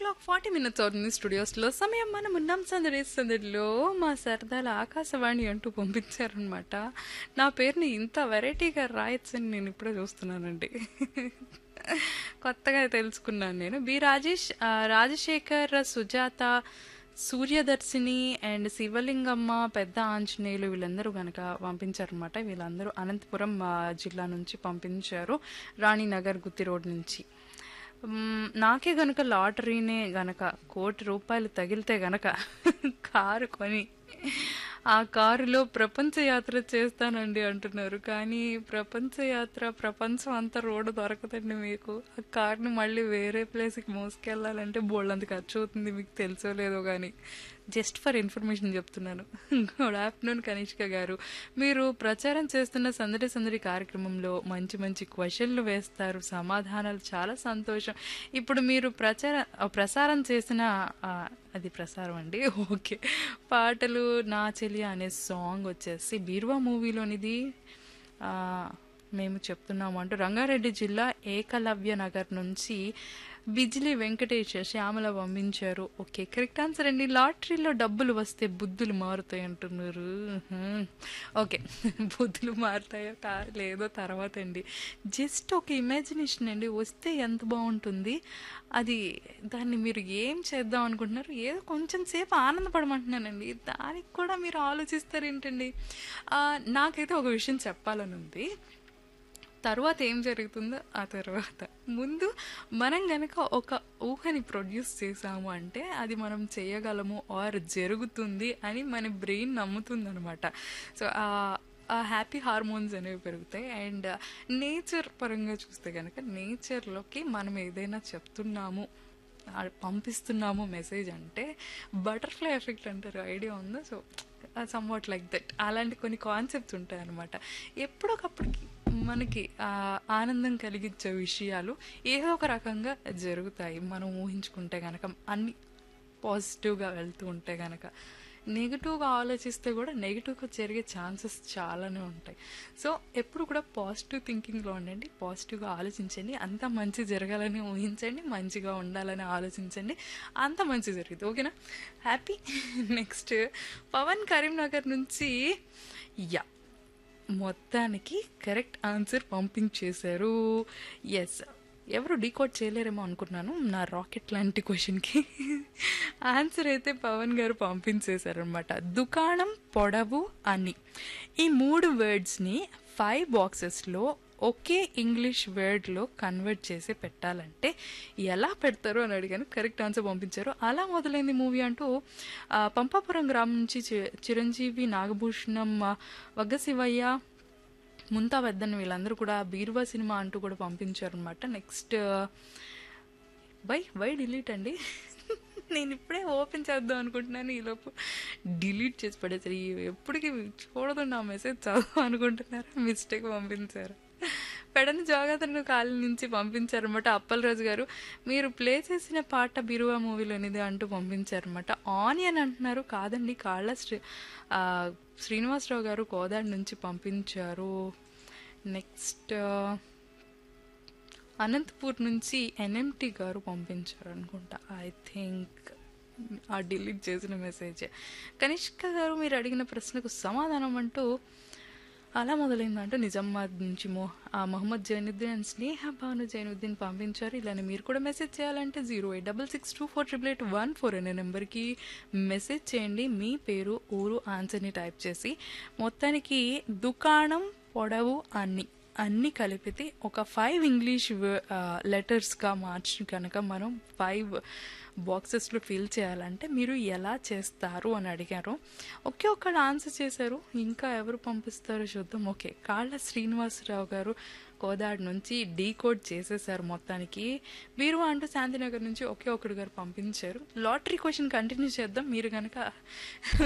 Clock forty minutes అవుతుంది స్టూడియోస్లో సమయం మనం ఉన్నాం సందడి సందడిలో మా సరదాల ఆకాశవాణి అంటూ పంపించారనమాట నా పేరుని ఇంత వెరైటీగా రాయొచ్చని నేను ఇప్పుడే చూస్తున్నానండి కొత్తగా తెలుసుకున్నాను నేను బి రాజేష్ ఆ, రాజశేఖర్ సుజాత సూర్యదర్శిని అండ్ శివలింగమ్మ పెద్ద ఆంజనేయులు వీళ్ళందరూ కనుక పంపించారనమాట వీళ్ళందరూ అనంతపురం ఆ, జిల్లా నుంచి పంపించారు రాణినగర్ గుత్తి రోడ్ నుంచి మ్మ్, నాకే గనక లాటరీనే గనక కోటి రూపాయలు తగిలితే గనక కారు కొని ఆ కారులో ప్రపంచ యాత్ర చేస్తానండి అంటున్నారు కానీ ప్రపంచ యాత్ర ప్రపంచం అంతా రోడ్డు దొరకదండి మీకు ఆ కార్ని మళ్ళీ వేరే ప్లేస్కి మోసుకెళ్ళాలంటే బోల్డంత ఖర్చు అవుతుంది మీకు తెలుసో లేదో కానీ జస్ట్ ఫర్ ఇన్ఫర్మేషన్ చెప్తున్నాను గుడ్ ఆఫ్టర్నూన్ కనిష్క గారు మీరు ప్రచారం చేస్తున్న సందడి సందడి కార్యక్రమంలో మంచి మంచి క్వశ్చన్లు వేస్తారు సమాధానాలు చాలా సంతోషం ఇప్పుడు మీరు ప్రచార ప్రసారం చేసిన ఆ, అది ప్రసారం అండి ఓకే పాటలు నా చెలి అనే సాంగ్ వచ్చేసి బీరువా మూవీలోనిది ఆ, మేము చెప్తున్నాము అంటూ రంగారెడ్డి జిల్లా ఏకలవ్య నగర్ నుంచి బిజిలీ వెంకటేష్ శ్యామల పంపించారు ఓకే కరెక్ట్ ఆన్సర్ అండి లాటరీలో డబ్బులు వస్తే బుద్ధులు మారుతాయి అంటున్నారు హ్మ్. ఓకే బుద్ధులు మారుతాయో కా లేదో తర్వాత అండి జస్ట్ ఒక ఇమాజినేషన్ అండి వస్తే ఎంత బాగుంటుంది అది దాన్ని మీరు ఏం చేద్దాం అనుకుంటున్నారు ఏదో కొంచెం సేపు ఆనందపడమంటున్నానండి దానికి కూడా మీరు ఆలోచిస్తారేంటండి ఆ, నాకైతే ఒక విషయం చెప్పాలని ఉంది తర్వాత ఏం జరుగుతుందో ఆ తర్వాత ముందు మనం గనక ఒక ఊహని ప్రొడ్యూస్ చేసాము అంటే అది మనం చేయగలము ఆర్ జరుగుతుంది అని మన బ్రెయిన్ నమ్ముతుంది అనమాట సో ఆ హ్యాపీ హార్మోన్స్ అనేవి పెరుగుతాయి అండ్ నేచర్ పరంగా చూస్తే కనుక నేచర్లోకి మనం ఏదైనా చెప్తున్నాము ఆ పంపిస్తున్నాము మెసేజ్ అంటే బటర్ఫ్లై ఎఫెక్ట్ అంటారు ఐడియా ఉందా సో సమ్వాట్ లైక్ దట్ అలాంటి కొన్ని కాన్సెప్ట్స్ ఉంటాయి అనమాట ఎప్పుడొకప్పటికి మనకి ఆ, ఆనందం కలిగించే విషయాలు ఏదో ఒక రకంగా జరుగుతాయి మనం ఊహించుకుంటే కనుక అన్ని పాజిటివ్గా వెళ్తూ ఉంటే కనుక నెగిటివ్గా ఆలోచిస్తే కూడా నెగిటివ్గా జరిగే ఛాన్సెస్ చాలానే ఉంటాయి సో ఎప్పుడు కూడా పాజిటివ్ థింకింగ్లో ఉండండి పాజిటివ్గా ఆలోచించండి అంత మంచి జరగాలని ఊహించండి మంచిగా ఉండాలని ఆలోచించండి అంత మంచి జరుగుతుంది ఓకేనా హ్యాపీ నెక్స్ట్ పవన్ కరీంనగర్ నుంచి యా మొత్తానికి కరెక్ట్ ఆన్సర్ పంపించేశారు ఎస్ ఎవరు డీకోడ్ చేయలేరేమో అనుకున్నాను నా రాకెట్ లాంటి క్వశ్చన్కి ఆన్సర్ అయితే పవన్ గారు పంపించేశారనమాట దుకాణం పొడవు అని ఈ మూడు వర్డ్స్ని ఫైవ్ బాక్సెస్లో ఒకే ఇంగ్లీష్ వర్డ్లో కన్వర్ట్ చేసి పెట్టాలంటే ఎలా పెడతారు అని అడిగాను కరెక్ట్ ఆన్సర్ పంపించారు అలా మొదలైంది మూవీ అంటూ ఆ, పంపాపురం గ్రామం నుంచి చి- చిరంజీవి నాగభూషణం ఆ, వగ్గ శివయ్య ముంతా పెద్దని వీళ్ళందరూ కూడా బీరువా సినిమా అంటూ కూడా పంపించారు అనమాట నెక్స్ట్ బై బై డిలీట్ అండి నేను ఇప్పుడే ఓపెన్ చేద్దాం అనుకుంటున్నాను ఈలోపు డిలీట్ చేసి పడేసారు ఈ ఎప్పటికీ చూడదు నా మెసేజ్ చదువు అనుకుంటున్నారు మిస్టేక్ పంపించారు పెడని జోగాతను కాలి నుంచి పంపించారనమాట అప్పలరాజు గారు మీరు ప్లే చేసిన పాట బిరువా మూవీలోనిది అంటూ పంపించారనమాట ఆనియన్ అంటున్నారు కాదండి కాళ్ళ శ్రీ ఆ, శ్రీనివాసరావు గారు కోదాడు నుంచి పంపించారు నెక్స్ట్ అనంతపూర్ నుంచి ఎన్ఎంటి గారు పంపించారు అనుకుంటా ఐ థింక్ ఆ డిలీట్ చేసిన మెసేజ్ కనిష్క గారు మీరు అడిగిన ప్రశ్నకు సమాధానం అంటూ అలా మొదలైందంటూ నిజామాబాద్ నుంచి మొ ఆ మొహమ్మద్ జైనుద్దీన్ అండ్ స్నేహ భాను జైనుద్దీన్ పంపించారు ఇలానే మీరు కూడా మెసేజ్ చేయాలంటే zero eight double six two four triple eight one four అనే నెంబర్కి మెసేజ్ చేయండి మీ పేరు ఊరు ఆన్సర్ని టైప్ చేసి మొత్తానికి దుకాణం పొడవు అన్ని అన్నీ కలిపితే ఒక ఫైవ్ ఇంగ్లీష్ లెటర్స్గా మార్చి కనుక మనం ఫైవ్ బాక్సెస్లో ఫిల్ చేయాలంటే మీరు ఎలా చేస్తారు అని అడిగారు ఒకే ఒక్కడు ఆన్సర్ చేశారు ఇంకా ఎవరు పంపిస్తారో చూద్దాం ఓకే కాళ్ళ శ్రీనివాసరావు గారు కోదాడ్ నుంచి డీకోడ్ చేసేసారు మొత్తానికి మీరు అంటూ శాంతినగర్ నుంచి ఒకే ఒక్కడు గారు పంపించారు లాటరీ క్వశ్చన్ కంటిన్యూ చేద్దాం మీరు కనుక